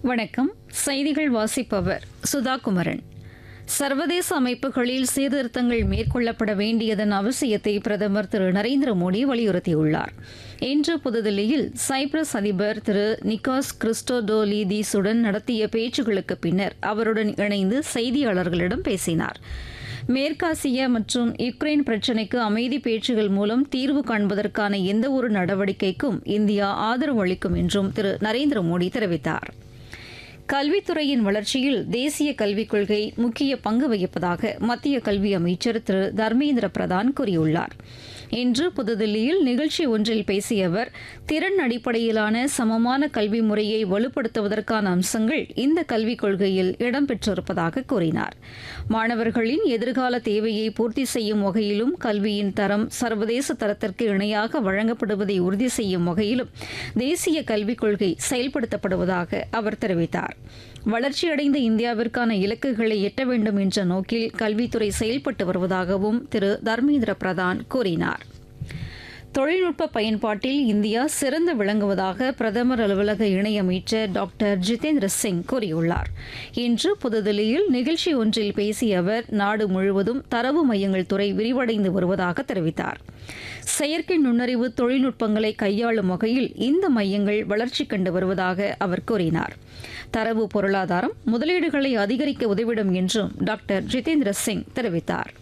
வணக்கம் செய்திகள் வாசிப்பவர் சுதா குமரன் சர்வதேச அமைப்புகளில் சீர்திருத்தங்கள் மேற்கொள்ளப்பட வேண்டியதன் அவசியத்தை பிரதமர் திரு நரேந்திர மோடி வலியுறுத்தியுள்ளார் இன்று புதுதில்லியில் சைப்ரஸ் அதிபர் திரு நிக்காஸ் கிறிஸ்டோடோலிதீஸுடன் நடத்திய பேச்சுகளுக்கு பின்னர் அவருடன் இணைந்து செய்தியாளர்களிடம் பேசினார் மேற்காசிய மற்றும் யுக்ரைன் பிரச்சினைக்கு அமைதி பேச்சுகள் மூலம் தீர்வு காண்பதற்கான எந்தவொரு நடவடிக்கைக்கும் இந்தியா ஆதரவு அளிக்கும் என்றும் திரு நரேந்திர மோடி தெரிவித்தார் கல்வித்துறையின் வளர்ச்சியில் தேசிய கல்விக் கொள்கை முக்கிய பங்கு வகிப்பதாக மத்திய கல்வி அமைச்சர் திரு தர்மேந்திர பிரதான் கூறியுள்ளார் இன்று புதுதில்லியில் நிகழ்ச்சி ஒன்றில் பேசிய அவர் திறன் அடிப்படையிலான சமமான கல்வி முறையை வலுப்படுத்துவதற்கான அம்சங்கள் இந்த கல்விக் கொள்கையில் இடம்பெற்றிருப்பதாக கூறினார் மாணவர்களின் எதிர்கால தேவையை பூர்த்தி செய்யும் வகையிலும் கல்வியின் தரம் சர்வதேச தரத்திற்கு இணையாக வழங்கப்படுவதை உறுதி செய்யும் வகையிலும் தேசிய கல்விக் கொள்கை செயல்படுத்தப்படுவதாக அவர் தெரிவித்தார் வளர்ச்சியடைந்த இந்தியாவிற்கான இலக்குகளை எட்ட வேண்டும் என்ற நோக்கில் கல்வித்துறை செயல்பட்டு வருவதாகவும் திரு தர்மேந்திர பிரதான் கூறினார் தொழில்நுட்ப பயன்பாட்டில் இந்தியா சிறந்து விளங்குவதாக பிரதமர் அலுவலக இணையமைச்சர் டாக்டர் ஜிதேந்திர சிங் கூறியுள்ளார் இன்று புதுதில்லியில் நிகழ்ச்சி ஒன்றில் பேசிய அவர் நாடு முழுவதும் தரவு மையங்கள் துறை விரிவடைந்து வருவதாக தெரிவித்தார் செயற்கை நுண்ணறிவு தொழில்நுட்பங்களை கையாளும் வகையில் இந்த மையங்கள் வளர்ச்சி கண்டு வருவதாக அவர் கூறினார் தரவு பொருளாதாரம் முதலீடுகளை அதிகரிக்க உதவிடும் என்றும் டாக்டர் ஜிதேந்திர சிங் தெரிவித்தார்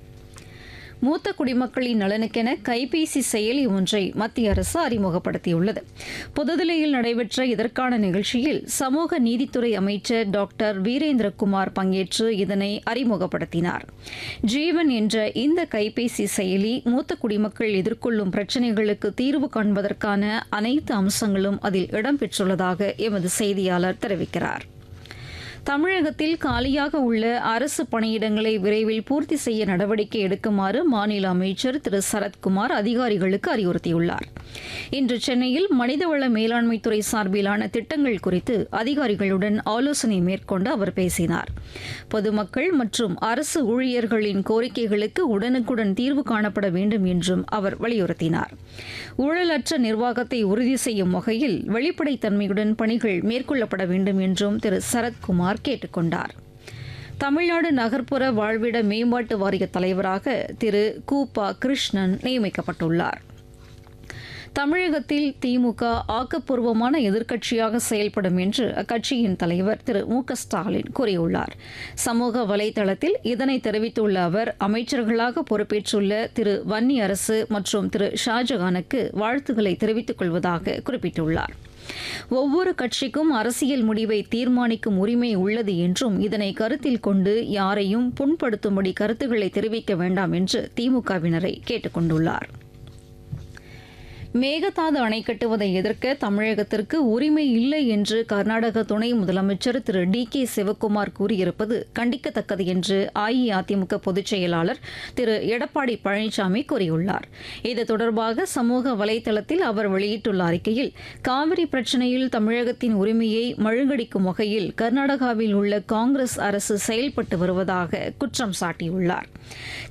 மூத்த குடிமக்களின் நலனுக்கென கைபேசி செயலி ஒன்றை மத்திய அரசு அறிமுகப்படுத்தியுள்ளது புதுதில்லியில் நடைபெற்ற இதற்கான நிகழ்ச்சியில் சமூக நீதித்துறை அமைச்சர் டாக்டர் வீரேந்திரகுமார் பங்கேற்று இதனை அறிமுகப்படுத்தினார் ஜீவன் என்ற இந்த கைபேசி செயலி மூத்த குடிமக்கள் எதிர்கொள்ளும் பிரச்சினைகளுக்கு தீர்வு காண்பதற்கான அனைத்து அம்சங்களும் அதில் இடம்பெற்றுள்ளதாக எமது செய்தியாளர் தெரிவிக்கிறார் தமிழகத்தில் காலியாக உள்ள அரசு பணியிடங்களை விரைவில் பூர்த்தி செய்ய நடவடிக்கை எடுக்குமாறு மாநில அமைச்சர் திரு சரத்குமார் அதிகாரிகளுக்கு அறிவுறுத்தியுள்ளார் இன்று சென்னையில் மனிதவள மேலாண்மைத்துறை சார்பிலான திட்டங்கள் குறித்து அதிகாரிகளுடன் ஆலோசனை மேற்கொண்டு அவர் பேசினார் பொதுமக்கள் மற்றும் அரசு ஊழியர்களின் கோரிக்கைகளுக்கு உடனுக்குடன் தீர்வு காணப்பட வேண்டும் என்றும் அவர் வலியுறுத்தினார் ஊழலற்ற நிர்வாகத்தை உறுதி செய்யும் வகையில் வெளிப்படைத்தன்மையுடன் பணிகள் மேற்கொள்ளப்பட வேண்டும் என்றும் திரு சரத்குமார் கேட்டுக்கொண்டார் தமிழ்நாடு நகர்ப்புற வாழ்விட மேம்பாட்டு வாரிய தலைவராக திரு கூபா கிருஷ்ணன் நியமிக்கப்பட்டுள்ளார் தமிழகத்தில் திமுக ஆக்கப்பூர்வமான எதிர்க்கட்சியாக செயல்படும் என்று அக்கட்சியின் தலைவர் திரு மு க ஸ்டாலின் கூறியுள்ளார் சமூக வலைதளத்தில் இதனை தெரிவித்துள்ள அவர் அமைச்சர்களாக பொறுப்பேற்றுள்ள திரு வன்னி அரசு மற்றும் திரு ஷாஜகானுக்கு வாழ்த்துக்களை தெரிவித்துக் கொள்வதாக குறிப்பிட்டுள்ளார் ஒவ்வொரு கட்சிக்கும் அரசியல் முடிவை தீர்மானிக்கும் உரிமை உள்ளது என்றும் இதனை கருத்தில் கொண்டு யாரையும் புண்படுத்தும்படி கருத்துக்களை தெரிவிக்க வேண்டாம் என்று திமுகவினரை கேட்டுக் கொண்டுள்ளார் மேகதாது அணை கட்டுவதை எதிர்க்க தமிழகத்திற்கு உரிமை இல்லை என்று கர்நாடக துணை முதலமைச்சர் திரு டி கே சிவக்குமார் கூறியிருப்பது கண்டிக்கத்தக்கது என்று அஇஅதிமுக பொதுச் செயலாளர் திரு எடப்பாடி பழனிசாமி கூறியுள்ளார் இது தொடர்பாக சமூக வலைதளத்தில் அவர் வெளியிட்டுள்ள அறிக்கையில் காவிரி பிரச்சினையில் தமிழகத்தின் உரிமையை மழுங்கடிக்கும் வகையில் கர்நாடகாவில் உள்ள காங்கிரஸ் அரசு செயல்பட்டு வருவதாக குற்றம் சாட்டியுள்ளார்